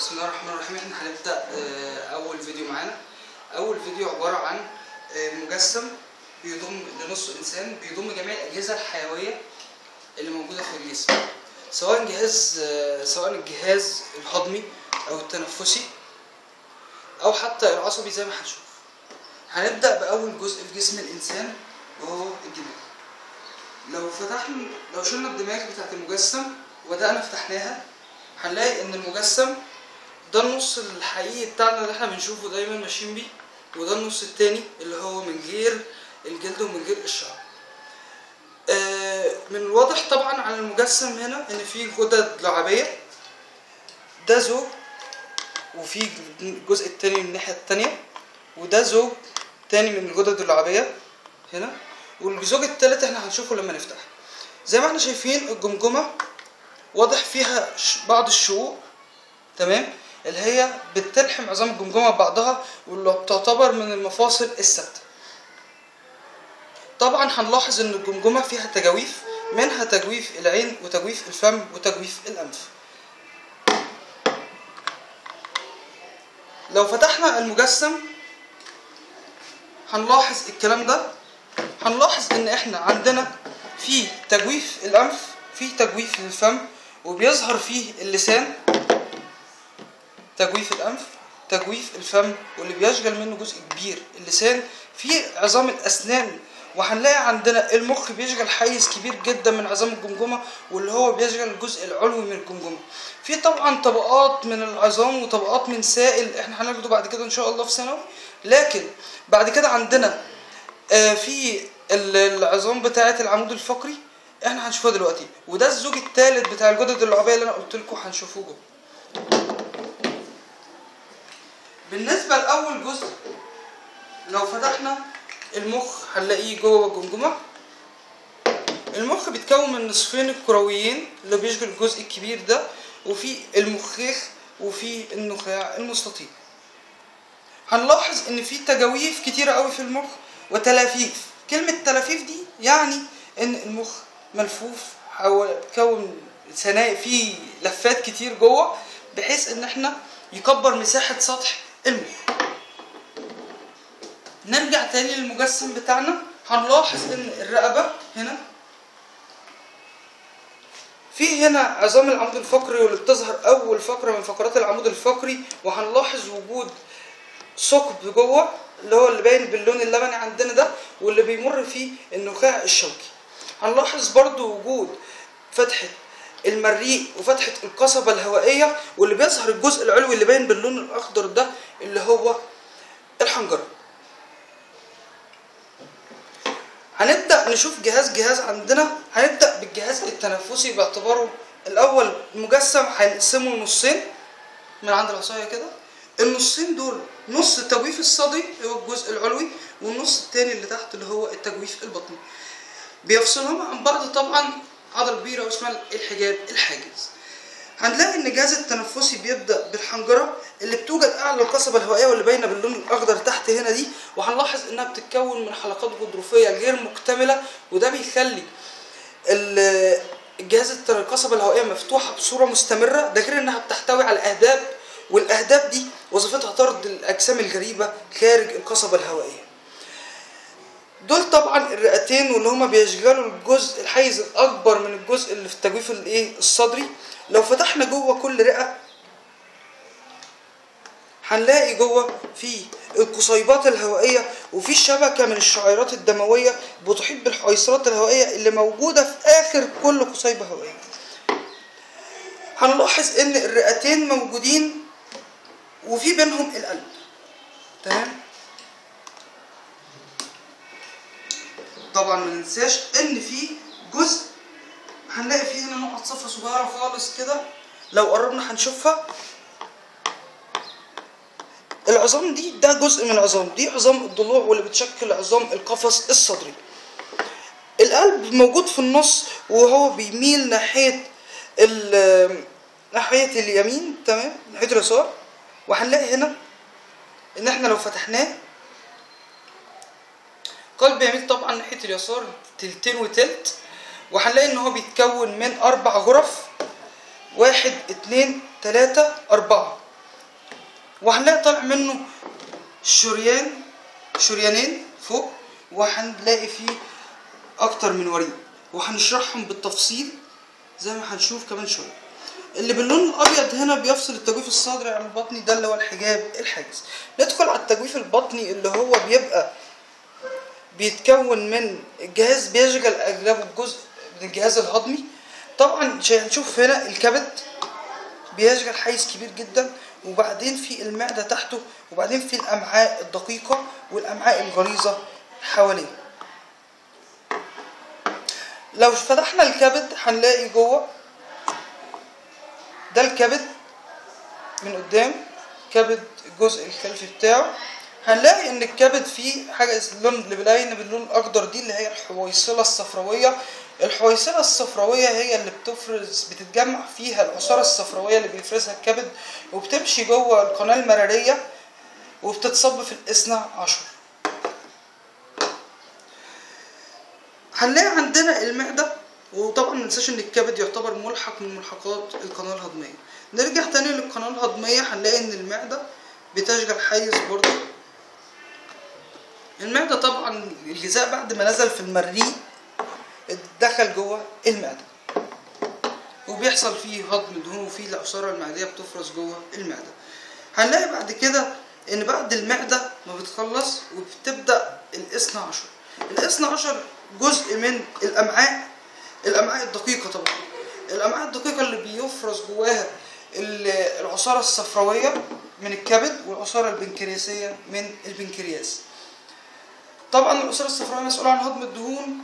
بسم الله الرحمن الرحيم احنا هنبدا آه، اول فيديو معانا اول فيديو عباره عن آه، مجسم بيضم لنص انسان بيضم جميع الاجهزه الحيويه اللي موجوده في الجسم سواء جهاز آه، سواء الجهاز الهضمي او التنفسي او حتى العصبي زي ما هنشوف هنبدا باول جزء في جسم الانسان وهو الدماغ لو فتحنا لو شلنا الدماغ بتاعت المجسم وبدانا فتحناها هنلاقي ان المجسم ده النص الحقيقي بتاعنا اللي احنا بنشوفه دايما ماشيين بيه وده النص التاني اللي هو من غير الجلد ومن غير الشعر آه، من الواضح طبعا على المجسم هنا ان في غدد لعابية ده زوج وفي الجزء التاني من الناحية التانية وده زوج تاني من الغدد اللعابية هنا والزوج التالت احنا هنشوفه لما نفتح زي ما احنا شايفين الجمجمة واضح فيها ش- بعض الشقوق تمام اللي هي بتلحم عظام الجمجمة ببعضها واللي بتعتبر من المفاصل الثابتة طبعا هنلاحظ ان الجمجمة فيها تجاويف منها تجويف العين وتجويف الفم وتجويف الانف لو فتحنا المجسم هنلاحظ الكلام ده هنلاحظ ان احنا عندنا في تجويف الانف في تجويف للفم وبيظهر فيه اللسان تجويف الانف تجويف الفم واللي بيشغل منه جزء كبير اللسان في عظام الاسنان وهنلاقي عندنا المخ بيشغل حيز كبير جدا من عظام الجمجمه واللي هو بيشغل الجزء العلوي من الجمجمه في طبعا طبقات من العظام وطبقات من سائل احنا هناخده بعد كده ان شاء الله في ثانوي لكن بعد كده عندنا آه، في ال- العظام بتاعه العمود الفقري احنا هنشوفها دلوقتي وده الزوج الثالث بتاع الجدد اللعابيه اللي انا قلت لكم هنشوفوه جوه بالنسبه لاول جزء لو فتحنا المخ هنلاقيه جوه الجمجمه المخ بيتكون من نصفين الكرويين اللي بيشغل الجزء الكبير ده وفي المخيخ وفي النخاع المستطيل هنلاحظ ان في تجاويف كتيرة قوي في المخ وتلافيف كلمة تلافيف دي يعني ان المخ ملفوف او بيتكون ثنائي فيه لفات كتير جوه بحيث ان احنا يكبر مساحة سطح المخ نرجع تاني للمجسم بتاعنا هنلاحظ ان الرقبة هنا في هنا عظام العمود الفقري واللي بتظهر اول فقرة من فقرات العمود الفقري وهنلاحظ وجود ثقب جوه اللي هو اللي باين باللون اللبني عندنا ده واللي بيمر فيه النخاع الشوكي هنلاحظ برضو وجود فتحة المريء وفتحة القصبة الهوائية واللي بيظهر الجزء العلوي اللي باين باللون الأخضر ده اللي هو الحنجرة هنبدأ نشوف جهاز جهاز عندنا هنبدأ بالجهاز التنفسي باعتباره الأول المجسم هنقسمه نصين من عند العصاية كده النصين دول نص التجويف الصدري اللي هو الجزء العلوي والنص التاني اللي تحت اللي هو التجويف البطني بيفصلهم عن بعض طبعا عضلة كبيرة واسمها الحجاب الحاجز هنلاقي ان الجهاز التنفسي بيبدا بالحنجره اللي بتوجد اعلى القصبه الهوائيه واللي باينه باللون الاخضر تحت هنا دي وهنلاحظ انها بتتكون من حلقات غضروفيه غير مكتمله وده بيخلي ال- الجهاز الت- القصبه الهوائيه مفتوحه بصوره مستمره ده غير انها بتحتوي على اهداب والاهداب دي وظيفتها طرد الاجسام الغريبه خارج القصبه الهوائيه دول طبعا الرئتين واللي هما بيشغلوا الجزء الحيز الاكبر من الجزء اللي في التجويف الايه الصدري لو فتحنا جوه كل رئه هنلاقي جوه في القصيبات الهوائيه وفي شبكه من الشعيرات الدمويه بتحيط بالحويصلات الهوائيه اللي موجوده في اخر كل قصيبه هوائيه هنلاحظ ان الرئتين موجودين وفي بينهم القلب تمام طبعا ما ننساش ان في جزء هنلاقي فيه هنا نقط صفر صغيره خالص كده لو قربنا هنشوفها العظام دي ده جزء من العظام دي عظام الضلوع واللي بتشكل عظام القفص الصدري القلب موجود في النص وهو بيميل ناحيه ال ناحيه اليمين تمام ناحيه اليسار وهنلاقي هنا ان احنا لو فتحناه قلب يميل طبعا ناحيه اليسار تلتين وتلت وهنلاقي ان هو بيتكون من اربع غرف واحد اتنين تلاتة اربعة وهنلاقي طالع منه شريان شريانين فوق وهنلاقي فيه اكتر من وريد وهنشرحهم بالتفصيل زي ما هنشوف كمان شويه اللي باللون الابيض هنا بيفصل التجويف الصدري عن البطني ده اللي هو الحجاب الحاجز ندخل على التجويف البطني اللي هو بيبقى بيتكون من الجهاز بيشغل اغلبه الجزء من الجهاز الهضمي طبعا ش- هنشوف هنا الكبد بيشغل حيز كبير جدا وبعدين في المعدة تحته وبعدين في الأمعاء الدقيقة والأمعاء الغليظة حواليه لو فتحنا الكبد هنلاقي جوه ده الكبد من قدام كبد الجزء الخلفي بتاعه هنلاقي ان الكبد فيه حاجه اس- اللون اللي باين باللون الاخضر دي اللي هي الحويصله الصفراويه الحويصله الصفراويه هي اللي بتفرز بتتجمع فيها العصاره الصفراويه اللي بيفرزها الكبد وبتمشي جوه القناه المراريه وبتتصب في الاثنى عشر هنلاقي عندنا المعدة وطبعا ما ننساش ان الكبد يعتبر ملحق من ملحقات القناة الهضمية نرجع تاني للقناة الهضمية هنلاقي ان المعدة بتشغل حيز برضو المعدة طبعا الغذاء بعد ما نزل في المريء دخل جوه المعدة وبيحصل فيه هضم دهون وفيه العصارة المعدية بتفرز جوه المعدة هنلاقي بعد كده ان بعد المعدة ما بتخلص وبتبدأ الاثنى عشر الاثنى عشر جزء من الامعاء الامعاء الدقيقة طبعا الامعاء الدقيقة اللي بيفرز جواها ال- العصارة الصفراوية من الكبد والعصارة البنكرياسية من البنكرياس طبعا العصارة الصفراوية مسؤولة عن هضم الدهون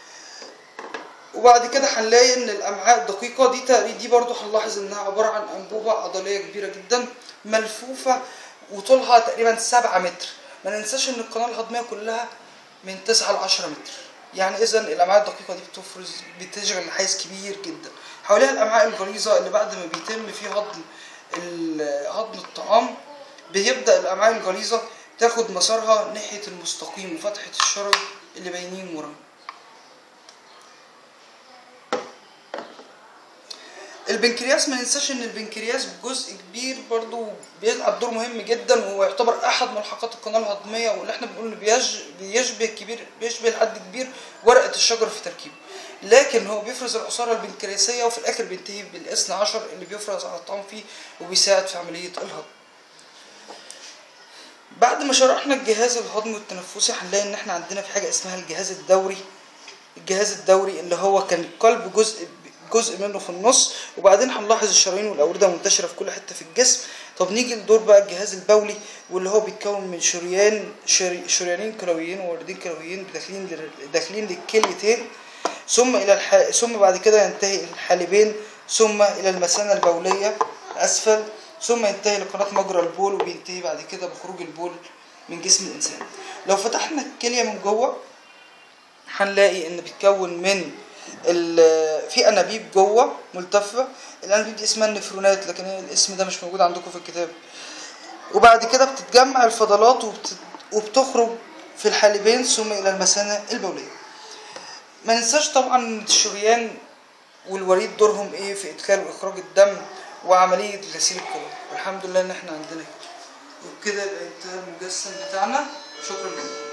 وبعد كده هنلاقي ان الامعاء الدقيقه دي تقريبا دي برضو هنلاحظ انها عباره عن انبوبه عضليه كبيره جدا ملفوفه وطولها تقريبا 7 متر ما ننساش ان القناه الهضميه كلها من 9 ل 10 متر يعني اذا الامعاء الدقيقه دي بتفرز بتشغل حيز كبير جدا حواليها الامعاء الغليظه اللي بعد ما بيتم فيه هضم ال- هضم الطعام بيبدا الامعاء الغليظه تاخد مسارها ناحيه المستقيم وفتحه الشرج اللي باينين ورا البنكرياس ما ننساش ان البنكرياس جزء كبير برضو بيلعب دور مهم جدا وهو يعتبر احد ملحقات القناه الهضميه واللي احنا بنقول انه بيج- بيشبه كبير بيشبه لحد كبير ورقه الشجر في تركيبه لكن هو بيفرز العصاره البنكرياسيه وفي الاخر بينتهي بالاثنى عشر اللي بيفرز على الطعام فيه وبيساعد في عمليه الهضم بعد ما شرحنا الجهاز الهضمي والتنفسي هنلاقي ان احنا عندنا في حاجه اسمها الجهاز الدوري الجهاز الدوري اللي هو كان القلب جزء جزء منه في النص وبعدين هنلاحظ الشرايين والاورده منتشره في كل حته في الجسم طب نيجي لدور بقى الجهاز البولي واللي هو بيتكون من شريان شري شريانين كلويين ووردين كلويين داخلين لل- داخلين للكليتين ثم الى الح... ثم بعد كده ينتهي الى الحالبين ثم الى المثانه البوليه اسفل ثم ينتهي لقناه مجرى البول وبينتهي بعد كده بخروج البول من جسم الانسان لو فتحنا الكليه من جوه هنلاقي ان بيتكون من ال- في انابيب جوه ملتفه الانابيب دي اسمها النفرونات لكن هي الاسم ده مش موجود عندكم في الكتاب وبعد كده بتتجمع الفضلات وبت... وبتخرج في الحالبين ثم الى المثانه البوليه ما ننساش طبعا الشريان والوريد دورهم ايه في ادخال واخراج الدم وعمليه غسيل الكلى والحمد لله ان احنا عندنا كده وبكده يبقى انتهى المجسم بتاعنا شكرا جدا